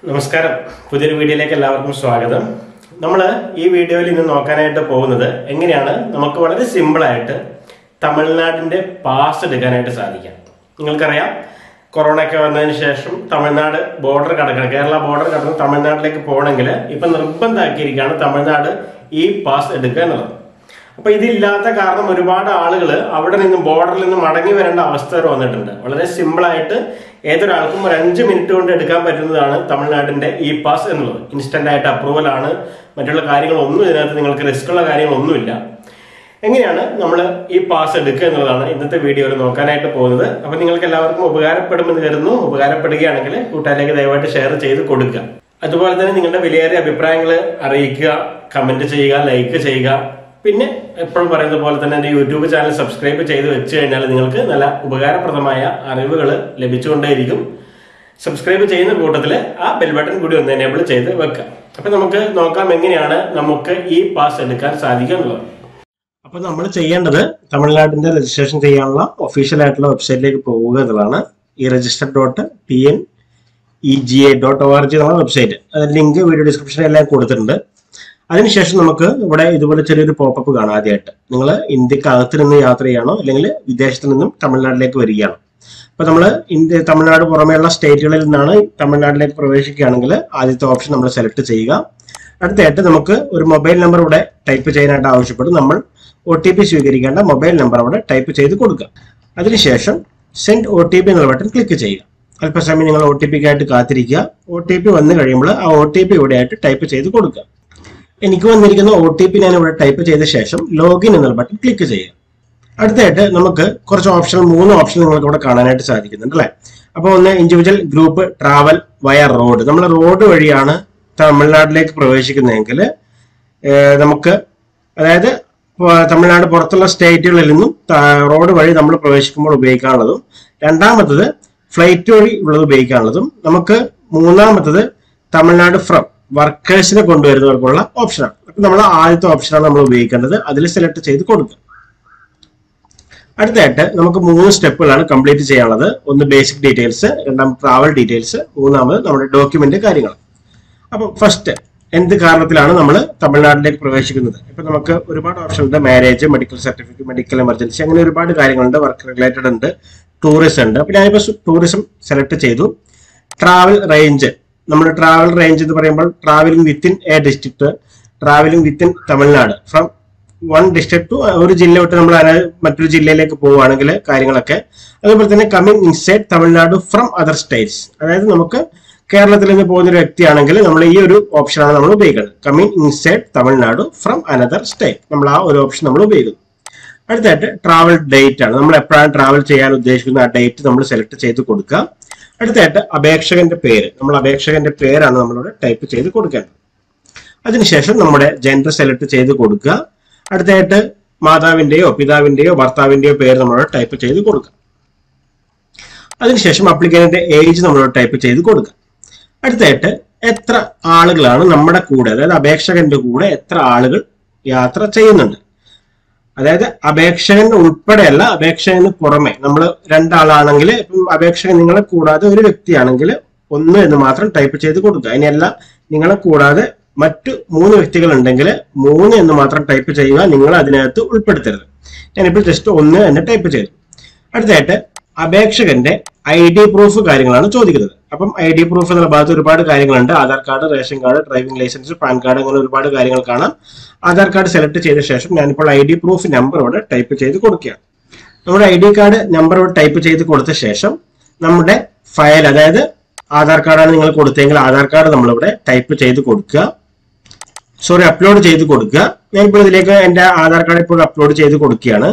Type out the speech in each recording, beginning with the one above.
നമസ്കാരം പുതിയൊരു വീഡിയോയിലേക്ക് എല്ലാവർക്കും സ്വാഗതം നമ്മൾ ഈ വീഡിയോയിൽ ഇന്ന് നോക്കാനായിട്ട് പോകുന്നത് എങ്ങനെയാണ് നമുക്ക് വളരെ സിമ്പിളായിട്ട് തമിഴ്നാടിന്റെ പാസ് എടുക്കാനായിട്ട് സാധിക്കാം നിങ്ങൾക്കറിയാം കൊറോണ ഒക്കെ വന്നതിന് ശേഷം തമിഴ്നാട് ബോർഡർ കടക്കണം കേരള ബോർഡർ കടന്ന് തമിഴ്നാട്ടിലേക്ക് പോകണമെങ്കിൽ ഇപ്പൊ നിർബന്ധമാക്കിയിരിക്കുകയാണ് തമിഴ്നാട് ഈ പാസ് എടുക്കുക എന്നുള്ളത് അപ്പൊ ഇതില്ലാത്ത കാരണം ഒരുപാട് ആളുകൾ അവിടെ നിന്നും ബോർഡറിൽ നിന്ന് മടങ്ങി വരേണ്ട അവസ്ഥ വരെ വന്നിട്ടുണ്ട് വളരെ സിമ്പിൾ ആയിട്ട് ഏതൊരാൾക്കും ഒരു അഞ്ച് മിനിറ്റ് കൊണ്ട് എടുക്കാൻ പറ്റുന്നതാണ് തമിഴ്നാടിന്റെ ഇ പാസ് എന്നുള്ളത് ഇൻസ്റ്റന്റ് ആയിട്ട് അപ്രൂവൽ ആണ് മറ്റുള്ള കാര്യങ്ങളൊന്നും ഇതിനകത്ത് നിങ്ങൾക്ക് റിസ്ക് ഉള്ള കാര്യങ്ങളൊന്നുമില്ല എങ്ങനെയാണ് നമ്മൾ ഈ പാസ് എടുക്കുക എന്നുള്ളതാണ് ഇന്നത്തെ വീഡിയോയിൽ നോക്കാനായിട്ട് പോകുന്നത് അപ്പൊ നിങ്ങൾക്ക് എല്ലാവർക്കും ഉപകാരപ്പെടുമെന്ന് കരുതുന്നു ഉപകാരപ്പെടുകയാണെങ്കിൽ കൂട്ടുകാരിലേക്ക് ദയവായിട്ട് ഷെയർ ചെയ്ത് കൊടുക്കുക അതുപോലെ തന്നെ നിങ്ങളുടെ വിലയേറിയ അഭിപ്രായങ്ങൾ അറിയിക്കുക കമന്റ് ചെയ്യുക ലൈക്ക് ചെയ്യുക പിന്നെ എപ്പോഴും പറയുന്നത് പോലെ തന്നെ എന്റെ യൂട്യൂബ് ചാനൽ സബ്സ്ക്രൈബ് ചെയ്ത് വെച്ച് കഴിഞ്ഞാൽ നിങ്ങൾക്ക് നല്ല ഉപകാരപ്രദമായ അറിവുകൾ ലഭിച്ചുകൊണ്ടേയിരിക്കും സബ്സ്ക്രൈബ് ചെയ്യുന്ന കൂട്ടത്തിൽ ആ ബെൽ ബട്ടൺ കൂടി ഒന്ന് എനേബിൾ ചെയ്ത് വെക്കാം അപ്പൊ നമുക്ക് നോക്കാം എങ്ങനെയാണ് നമുക്ക് ഈ പാസ് എടുക്കാൻ സാധിക്കുക എന്നുള്ളത് അപ്പൊ നമ്മൾ ചെയ്യേണ്ടത് തമിഴ്നാടിന്റെ രജിസ്ട്രേഷൻ ചെയ്യാനുള്ള ഒഫീഷ്യൽ ആയിട്ടുള്ള വെബ്സൈറ്റിലേക്ക് പോവുക എന്നുള്ളതാണ് ഈ register dot T N E G A dot O R G എന്നുള്ള വെബ്സൈറ്റ് അതിന്റെ ലിങ്ക് വീഡിയോ ഡിസ്ക്രിപ്ഷനിൽ എല്ലാം കൊടുത്തിട്ടുണ്ട് അതിനുശേഷം നമുക്ക് ഇവിടെ ഇതുപോലെ ചെറിയൊരു പോപ്പപ്പ് കാണാം ആദ്യമായിട്ട് നിങ്ങൾ ഇന്ത്യക്കകത്ത് നിന്ന് യാത്ര ചെയ്യണോ അല്ലെങ്കിൽ വിദേശത്ത് നിന്നും തമിഴ്നാട്ടിലേക്ക് വരികയാണോ അപ്പൊ നമ്മൾ ഇന്ത്യ തമിഴ്നാട് പുറമെയുള്ള സ്റ്റേറ്റുകളിൽ നിന്നാണ് തമിഴ്നാട്ടിലേക്ക് പ്രവേശിക്കുകയാണെങ്കിൽ ആദ്യത്തെ ഓപ്ഷൻ നമ്മൾ സെലക്ട് ചെയ്യുക അടുത്തായിട്ട് നമുക്ക് ഒരു മൊബൈൽ നമ്പർ ഇവിടെ ടൈപ്പ് ചെയ്യാനായിട്ട് ആവശ്യപ്പെടും നമ്മൾ ഒ ടി പി സ്വീകരിക്കേണ്ട മൊബൈൽ നമ്പർ അവിടെ ടൈപ്പ് ചെയ്ത് കൊടുക്കുക അതിനുശേഷം സെൻഡ് ഒ ടി പി എന്നുള്ള ബട്ടൺ ക്ലിക്ക് ചെയ്യുക അല്പസമയം നിങ്ങൾ ഒ ടി പിക്കായിട്ട് കാത്തിരിക്കുക ഒ ടി പി വന്നു കഴിയുമ്പോൾ ആ ഒ ടി പി ഇവിടെ ആയിട്ട് ടൈപ്പ് ചെയ്ത് കൊടുക്കുക എനിക്ക് വന്നിരിക്കുന്ന ഒ ടി പി ഞാൻ ഇവിടെ ടൈപ്പ് ചെയ്ത ശേഷം ലോഗിൻ എന്നുള്ള ബട്ടൺ ക്ലിക്ക് ചെയ്യുക അടുത്തായിട്ട് നമുക്ക് കുറച്ച് ഓപ്ഷൻ മൂന്ന് ഓപ്ഷൻ നിങ്ങൾക്ക് ഇവിടെ കാണാനായിട്ട് സാധിക്കുന്നുണ്ട് അല്ലേ അപ്പോൾ ഒന്ന് individual group travel via road നമ്മൾ റോഡ് വഴിയാണ് തമിഴ്നാട്ടിലേക്ക് പ്രവേശിക്കുന്നതെങ്കിൽ ഏഹ് നമുക്ക് അതായത് പ- തമിഴ്നാട് പുറത്തുള്ള സ്റ്റേറ്റുകളിൽ നിന്നും ത- റോഡ് വഴി നമ്മൾ പ്രവേശിക്കുമ്പോൾ ഉപയോഗിക്കാനുള്ളതും രണ്ടാമത്തത് ഫ്ലൈറ്റ് വഴി ഉള്ളത് ഉപയോഗിക്കാനുള്ളതും നമുക്ക് മൂന്നാമത്തത് തമിഴ്നാട് ഫ്രം വർക്കേഴ്സിനെ കൊണ്ടുവരുന്നവർക്കുള്ള ഓപ്ഷനാണ് അപ്പൊ നമ്മൾ ആദ്യത്തെ ഓപ്ഷനാണ് നമ്മൾ ഉപയോഗിക്കേണ്ടത് അതിൽ സെലക്ട് ചെയ്ത് കൊടുക്കുക അടുത്തായിട്ട് നമുക്ക് മൂന്ന് സ്റ്റെപ്പുകളാണ് കംപ്ലീറ്റ് ചെയ്യാനുള്ളത് ഒന്ന് ബേസിക് ഡീറ്റെയിൽസ് രണ്ടാമത് ട്രാവൽ ഡീറ്റെയിൽസ് മൂന്നാമത് നമ്മുടെ ഡോക്യുമെന്റ് കാര്യങ്ങൾ അപ്പൊ ഫസ്റ്റ് എന്ത് കാരണത്തിലാണ് നമ്മൾ തമിഴ്നാട്ടിലേക്ക് പ്രവേശിക്കുന്നത് ഇപ്പൊ നമുക്ക് ഒരുപാട് ഓപ്ഷൻ ഉണ്ട് marriage medical certificate medical emergency അങ്ങനെ ഒരുപാട് കാര്യങ്ങളുണ്ട് വർക്ക് റിലേറ്റഡ് ഉണ്ട് ടൂറിസം ഉണ്ട് അപ്പൊ ഞാനിപ്പോ ടൂറിസം സെലക്ട് ചെയ്തു ട്രാവൽ റേഞ്ച് നമ്മൾ ട്രാവൽ റേഞ്ച് എന്ന് പറയുമ്പോൾ travelling within a district travelling within Tamil Nadu from one district to ഒരു ജില്ല വിട്ട് നമ്മൾ അന- മറ്റൊരു ജില്ലയിലേക്ക് പോവുകയാണെങ്കിൽ കാര്യങ്ങളൊക്കെ അതുപോലെ തന്നെ coming inside Tamil Nadu from other states അതായത് നമുക്ക് കേരളത്തിൽ നിന്ന് പോകുന്ന ഒരു വ്യക്തിയാണെങ്കിൽ നമ്മൾ ഈ ഒരു ഓപ്ഷനാണ് നമ്മൾ ഉപയോഗിക്കുന്നത് coming inside Tamil Nadu from another state നമ്മൾ ആ ഒരു ഓപ്ഷൻ നമ്മൾ ഉപയോഗിക്കുന്നു അടുത്തായിട്ട് ട്രാവൽ ഡേറ്റ് ആണ് നമ്മൾ എപ്പോഴാണ് ട്രാവൽ ചെയ്യാൻ ഉദ്ദേശിക്കുന്ന ആ ഡേറ്റ് നമ്മൾ സെലക്ട് ചെയ്ത് കൊടുക്കുക അടുത്തായിട്ട് അപേക്ഷകന്റെ പേര് നമ്മൾ അപേക്ഷകന്റെ പേരാണ് നമ്മളിവിടെ ടൈപ്പ് ചെയ്ത് കൊടുക്കേണ്ടത് അതിനുശേഷം നമ്മുടെ ജെൻഡർ സെലക്ട് ചെയ്ത് കൊടുക്കുക അടുത്തായിട്ട് മാതാവിന്റെയോ പിതാവിന്റെയോ ഭർത്താവിന്റെയോ പേര് നമ്മളോട് ടൈപ്പ് ചെയ്ത് കൊടുക്കുക അതിനുശേഷം അപ്ലിക്കന്റിന്റെ ഏജ് നമ്മളോട് ടൈപ്പ് ചെയ്ത് കൊടുക്കുക അടുത്തായിട്ട് എത്ര ആളുകളാണ് നമ്മുടെ കൂടെ അതായത് അപേക്ഷകന്റെ കൂടെ എത്ര ആളുകൾ യാത്ര ചെയ്യുന്നുണ്ട് അതായത് അപേക്ഷകൻ ഉൾപ്പെടെയല്ല അപേക്ഷകന് പുറമെ നമ്മൾ രണ്ടാളാണെങ്കിൽ ഇപ്പം അപേക്ഷകൻ നിങ്ങളെ കൂടാതെ ഒരു വ്യക്തിയാണെങ്കിൽ ഒന്ന് എന്ന് മാത്രം ടൈപ്പ് ചെയ്ത് കൊടുക്കുക അതിനെല്ലാം നിങ്ങളെ കൂടാതെ മറ്റു മൂന്ന് വ്യക്തികൾ ഉണ്ടെങ്കിൽ മൂന്ന് എന്ന് മാത്രം ടൈപ്പ് ചെയ്യുക നിങ്ങൾ അതിനകത്ത് ഉൾപ്പെടുത്തരുത് ഞാനിപ്പോൾ ജസ്റ്റ് ഒന്ന് എന്ന് ടൈപ്പ് ചെയ്തു അടുത്തായിട്ട് അപേക്ഷകന്റെ ഐ ഡി പ്രൂഫ് കാര്യങ്ങളാണ് ചോദിക്കുന്നത് അപ്പം ഐ ഡി പ്രൂഫ് എന്നുള്ള ഭാഗത്ത് ഒരുപാട് കാര്യങ്ങളുണ്ട് Aadhaar card ration card driving licence PAN card അങ്ങനെ ഒരുപാട് കാര്യങ്ങൾ കാണാം ആധാർ കാർഡ് സെലക്ട് ചെയ്ത ശേഷം ഞാനിപ്പോൾ ഐ ഡി പ്രൂഫ് നമ്പർ ഇവിടെ ടൈപ്പ് ചെയ്ത് കൊടുക്കുകയാണ് നമ്മുടെ ഐ ഡി കാർഡ് നമ്പർ ഇവിടെ ടൈപ്പ് ചെയ്ത് കൊടുത്ത ശേഷം നമ്മുടെ ഫയൽ അതായത് ആധാർ കാർഡാണ് നിങ്ങൾ കൊടുത്തെങ്കിൽ ആധാർ കാർഡ് നമ്മളിവിടെ ടൈപ്പ് ചെയ്ത് കൊടുക്കുക സോറി അപ്ലോഡ് ചെയ്ത് കൊടുക്കുക ഞാനിപ്പോൾ ഇതിലേക്ക് എൻ്റെ ആധാർ കാർഡ് ഇപ്പോൾ അപ്ലോഡ് ചെയ്ത് കൊടുക്കുകയാണ്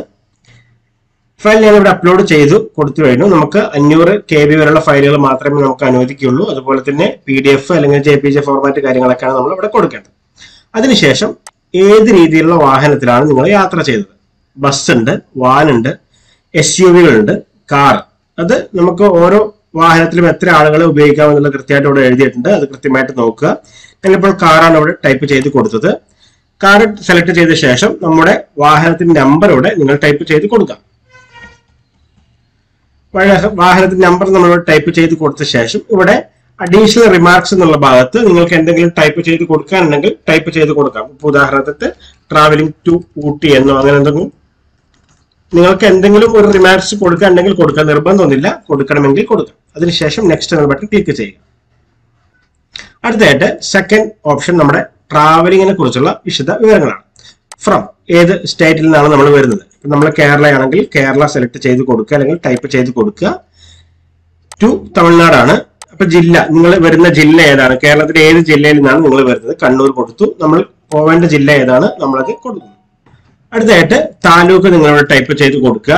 ഫയൽ ഞാൻ ഇവിടെ അപ്ലോഡ് ചെയ്തു കൊടുത്തു കഴിഞ്ഞു നമുക്ക് അഞ്ഞൂറ് കെ ബി വരെയുള്ള ഫയലുകൾ മാത്രമേ നമുക്ക് അനുവദിക്കുള്ളൂ അതുപോലെ തന്നെ പി ഡി എഫ് അല്ലെങ്കിൽ ജെ പി ജെ ഫോർമാറ്റ് കാര്യങ്ങളൊക്കെയാണ് നമ്മൾ ഇവിടെ കൊടുക്കേണ്ടത് അതിനുശേഷം ഏത് രീതിയിലുള്ള വാഹനത്തിലാണ് നിങ്ങൾ യാത്ര ചെയ്തത് ബസ് ഉണ്ട് വാൻ ഉണ്ട് എസ് യു വികളുണ്ട് കാർ അത് നമുക്ക് ഓരോ വാഹനത്തിലും എത്ര ആളുകളെ ഉപയോഗിക്കാമെന്നുള്ള കൃത്യമായിട്ട് ഇവിടെ എഴുതിയിട്ടുണ്ട് അത് കൃത്യമായിട്ട് നോക്കുക ഞാനിപ്പോൾ കാറാണ് ഇവിടെ ടൈപ്പ് ചെയ്ത് കൊടുത്തത് കാർ സെലക്ട് ചെയ്ത ശേഷം നമ്മുടെ വാഹനത്തിന്റെ നമ്പർ ഇവിടെ നിങ്ങൾ ടൈപ്പ് ചെയ്ത് കൊടുക്കാം വാഹ- വാഹനത്തിന്റെ നമ്പർ നമ്മൾ ടൈപ്പ് ചെയ്ത് കൊടുത്ത ശേഷം ഇവിടെ അഡീഷണൽ റിമാർക്സ് എന്നുള്ള ഭാഗത്ത് നിങ്ങൾക്ക് എന്തെങ്കിലും ടൈപ്പ് ചെയ്ത് കൊടുക്കാനുണ്ടെങ്കിൽ ടൈപ്പ് ചെയ്ത് കൊടുക്കാം ഇപ്പൊ ഉദാഹരണത്തിന് ട്രാവലിംഗ് ടു ഊട്ടി എന്നോ അങ്ങനെ എന്തെങ്കിലും നിങ്ങൾക്ക് എന്തെങ്കിലും ഒരു റിമാർക്സ് കൊടുക്കാനുണ്ടെങ്കിൽ കൊടുക്കാൻ നിർബന്ധമൊന്നുമില്ല കൊടുക്കണമെങ്കിൽ കൊടുക്കാം അതിനുശേഷം നെക്സ്റ്റ് എന്ന ബട്ടൺ ക്ലിക്ക് ചെയ്യുക അടുത്തതായിട്ട് സെക്കൻഡ് ഓപ്ഷൻ നമ്മുടെ ട്രാവലിങ്ങിനെ കുറിച്ചുള്ള വിശദ വിവരങ്ങളാണ് ഫ്രം ഏത് സ്റ്റേറ്റിൽ നിന്നാണ് നമ്മൾ വരുന്നത് ഇപ്പൊ നമ്മൾ കേരള ആണെങ്കിൽ കേരള സെലക്ട് ചെയ്ത് കൊടുക്കുക അല്ലെങ്കിൽ ടൈപ്പ് ചെയ്ത് കൊടുക്കുക ടു തമിഴ്നാടാണ് അപ്പൊ ജില്ല നിങ്ങൾ വരുന്ന ജില്ല ഏതാണ് കേരളത്തിലെ ഏത് ജില്ലയിൽ നിന്നാണ് നിങ്ങൾ വരുന്നത് കണ്ണൂർ കൊടുത്തു നമ്മൾ പോവേണ്ട ജില്ല ഏതാണ് നമ്മളത് കൊടുക്കുന്നു അടുത്തതായിട്ട് താലൂക്ക് നിങ്ങളിവിടെ ടൈപ്പ് ചെയ്ത് കൊടുക്കുക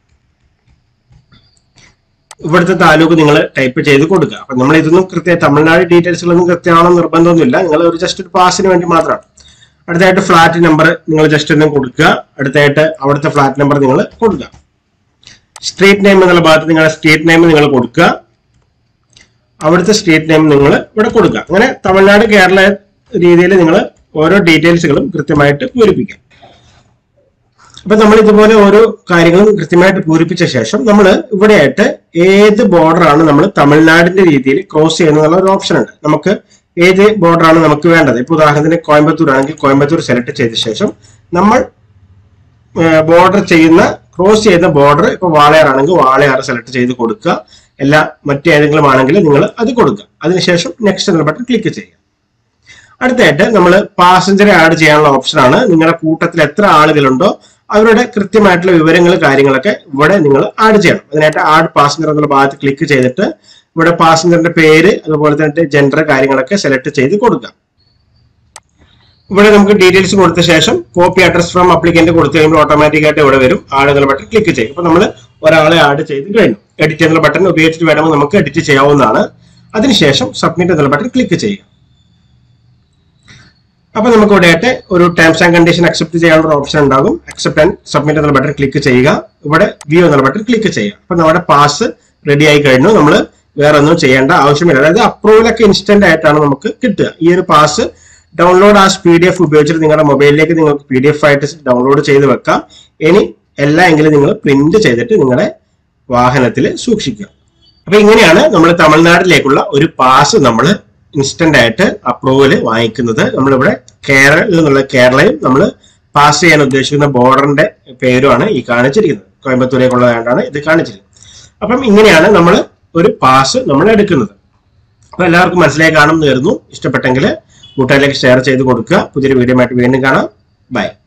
ഇവിടുത്തെ താലൂക്ക് നിങ്ങൾ ടൈപ്പ് ചെയ്ത് കൊടുക്കുക അപ്പൊ നമ്മൾ ഇതൊന്നും കൃത്യ തമിഴ്നാട് ഡീറ്റെയിൽസുകളൊന്നും കൃത്യമാണെന്ന് നിർബന്ധമൊന്നുമില്ല നിങ്ങൾ ഒരു ജസ്റ്റ് ഒരു പാസിന് വേണ്ടി മാത്രമാണ് അടുത്തായിട്ട് ഫ്ലാറ്റ് നമ്പർ നിങ്ങൾ ജസ്റ്റ് ഒന്ന് കൊടുക്കുക അടുത്തായിട്ട് അവിടുത്തെ ഫ്ലാറ്റ് നമ്പർ നിങ്ങൾ കൊടുക്കുക സ്ട്രീറ്റ് നെയിം എന്നുള്ള ഭാഗത്ത് നിങ്ങളുടെ സ്ട്രീറ്റ് നെയിം നിങ്ങൾ കൊടുക്കുക അവിടുത്തെ സ്ട്രീറ്റ് നെയിം നിങ്ങൾ ഇവിടെ കൊടുക്കുക അങ്ങനെ തമിഴ്നാട് കേരള രീതിയിൽ നിങ്ങൾ ഓരോ ഡീറ്റെയിൽസുകളും കൃത്യമായിട്ട് പൂരിപ്പിക്കുക അപ്പൊ നമ്മൾ ഇതുപോലെ ഓരോ കാര്യങ്ങളും കൃത്യമായിട്ട് പൂരിപ്പിച്ച ശേഷം നമ്മൾ ഇവിടെയായിട്ട് ഏത് ബോർഡർ ആണ് നമ്മൾ തമിഴ്നാടിന്റെ രീതിയിൽ ക്രോസ് ചെയ്യുന്നുള്ള ഒരു ഓപ്ഷൻ ഉണ്ട് നമുക്ക് ഏത് ബോർഡർ ആണ് നമുക്ക് വേണ്ടത് ഇപ്പൊ ഉദാഹരണത്തിന് കോയമ്പത്തൂർ ആണെങ്കിൽ കോയമ്പത്തൂർ സെലക്ട് ചെയ്ത ശേഷം നമ്മൾ ബോർഡർ ചെയ്യുന്ന ക്രോസ് ചെയ്യുന്ന ബോർഡർ ഇപ്പൊ വാളയാർ ആണെങ്കിൽ വാളയാർ സെലക്ട് ചെയ്ത് കൊടുക്കുക എല്ലാ മറ്റേതെങ്കിലും ആണെങ്കിൽ നിങ്ങൾ അത് കൊടുക്കുക അതിനുശേഷം നെക്സ്റ്റ് എന്ന ബട്ടൺ ക്ലിക്ക് ചെയ്യുക അടുത്തായിട്ട് നമ്മൾ പാസഞ്ചറെ ആഡ് ചെയ്യാനുള്ള ഓപ്ഷനാണ് നിങ്ങളുടെ കൂട്ടത്തിൽ എത്ര ആളുകളുണ്ടോ അവരുടെ കൃത്യമായിട്ടുള്ള വിവരങ്ങൾ കാര്യങ്ങളൊക്കെ ഇവിടെ നിങ്ങൾ ആഡ് ചെയ്യണം അതിനായിട്ട് ആഡ് പാസഞ്ചർ എന്നുള്ള ഭാഗത്ത് ക്ലിക്ക് ചെയ്തിട്ട് ഇവിടെ പാസഞ്ചറിന്റെ പേര് അതുപോലെ തന്നെ ജെൻഡർ കാര്യങ്ങളൊക്കെ സെലക്ട് ചെയ്ത് കൊടുക്കുക ഇവിടെ നമുക്ക് ഡീറ്റെയിൽസ് കൊടുത്ത ശേഷം കോപ്പി അഡ്രസ് ഫ്രം അപ്ലിക്കന്റ് കൊടുത്തു കഴിയുമ്പോൾ ഓട്ടോമാറ്റിക് ആയിട്ട് ഇവിടെ വരും ആഡ് എന്നുള്ള ബട്ടൺ ക്ലിക്ക് ചെയ്യും അപ്പൊ നമ്മൾ ഒരാളെ ആഡ് ചെയ്ത് കഴിഞ്ഞു എഡിറ്റ് എന്നുള്ള ബട്ടൺ ഉപയോഗിച്ചിട്ട് വേണമെങ്കിൽ നമുക്ക് എഡിറ്റ് ചെയ്യാവുന്നതാണ് അതിനുശേഷം സബ്മിറ്റ് എന്നുള്ള ബട്ടൺ ക്ലിക്ക് ചെയ്യുക അപ്പൊ നമുക്ക് ഇവിടെ ആയിട്ട് ഒരു ടേംസ് ആൻഡ് കണ്ടീഷൻ അക്സെപ്റ്റ് ചെയ്യാനുള്ള ഒരു ഓപ്ഷൻ ഉണ്ടാകും അക്സെപ്റ്റ് ആൻഡ് സബ്മിറ്റ് എന്നുള്ള ബട്ടൺ ക്ലിക്ക് ചെയ്യുക ഇവിടെ വ്യൂ എന്നുള്ള ബട്ടൺ ക്ലിക്ക് ചെയ്യുക അപ്പൊ നമ്മുടെ പാസ് റെഡി ആയി കഴിഞ്ഞു നമ്മൾ വേറെ ഒന്നും ചെയ്യേണ്ട ആവശ്യമില്ല അതായത് അപ്രൂവലൊക്കെ ഇൻസ്റ്റന്റ് ആയിട്ടാണ് നമുക്ക് കിട്ടുക ഈ ഒരു pass download as P D F ഉപയോഗിച്ചിട്ട് നിങ്ങളുടെ മൊബൈലിലേക്ക് നിങ്ങൾക്ക് പി ഡി എഫ് ആയിട്ട് ഡൗൺലോഡ് ചെയ്ത് വെക്കാം ഇനി എല്ല എങ്കിലും നിങ്ങൾ പ്രിന്റ് ചെയ്തിട്ട് നിങ്ങളുടെ വാഹനത്തിൽ സൂക്ഷിക്കുക അപ്പൊ ഇങ്ങനെയാണ് നമ്മൾ തമിഴ്നാട്ടിലേക്കുള്ള ഒരു പാസ് നമ്മൾ ഇൻസ്റ്റന്റ് ആയിട്ട് അപ്രൂവൽ വാങ്ങിക്കുന്നത് നമ്മളിവിടെ കേരളയിൽ നിന്നുള്ള കേരളയും നമ്മൾ പാസ് ചെയ്യാൻ ഉദ്ദേശിക്കുന്ന ബോർഡറിന്റെ പേരുമാണ് ഈ കാണിച്ചിരിക്കുന്നത് കോയമ്പത്തൂരേക്കുള്ളതായിട്ടാണ് ഇത് കാണിച്ചിരിക്കുന്നത് അപ്പം ഇങ്ങനെയാണ് നമ്മൾ ഒരു പാസ് നമ്മൾ എടുക്കുന്നത് അപ്പൊ എല്ലാവർക്കും മനസ്സിലായി കാണും എന്ന് കരുതുന്നു ഇഷ്ടപ്പെട്ടെങ്കിൽ കൂട്ടുകാരിലേക്ക് ഷെയർ ചെയ്ത് കൊടുക്കുക പുതിയൊരു വീഡിയോ ആയിട്ട് വീണ്ടും കാണാം ബൈ